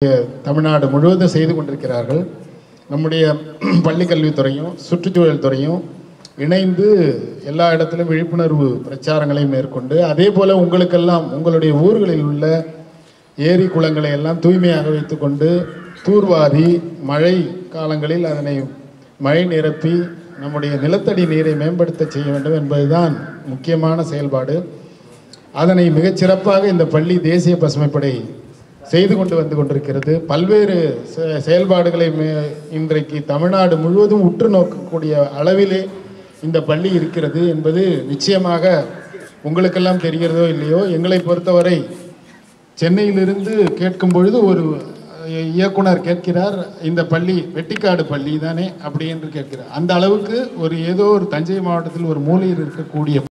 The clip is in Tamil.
தமிழ்நாடு முழுவதும் செய்து கொண்டிருக்கிறார்கள் நம்முடைய பள்ளிக்கல்வித்துறையும் சுற்றுச்சூழல் துறையும் இணைந்து எல்லா இடத்திலும் விழிப்புணர்வு பிரச்சாரங்களை மேற்கொண்டு அதே போல உங்களுக்கெல்லாம் உங்களுடைய ஊர்களில் உள்ள ஏரி குளங்களை எல்லாம் தூய்மையாக வைத்துக்கொண்டு தூர்வாரி மழை காலங்களில் அதனை மழை நிரப்பி நம்முடைய நிலத்தடி நீரை மேம்படுத்த செய்ய வேண்டும் என்பதுதான் முக்கியமான செயல்பாடு அதனை மிகச் சிறப்பாக இந்த பள்ளி தேசிய பசுமைப்படை செய்து கொண்டு வந்து கொண்டிருக்கிறது பல்வேறு செ- செயல்பாடுகளை மே- இன்றைக்கு தமிழ்நாடு முழுவதும் உற்று நோக்கக்கூடிய அளவிலே இந்த பள்ளி இருக்கிறது என்பது நிச்சயமாக உங்களுக்கெல்லாம் தெரிகிறதோ இல்லையோ எங்களை பொறுத்தவரை சென்னையிலிருந்து கேட்கும் பொழுது ஒரு அஹ், இயக்குனர் கேட்கிறார் இந்த பள்ளி வெட்டிக்காடு பள்ளி தானே அப்படி என்று கேட்கிறார் அந்த அளவுக்கு ஒரு ஏதோ ஒரு தஞ்சை மாவட்டத்தில் ஒரு மூலையில் இருக்கக்கூடிய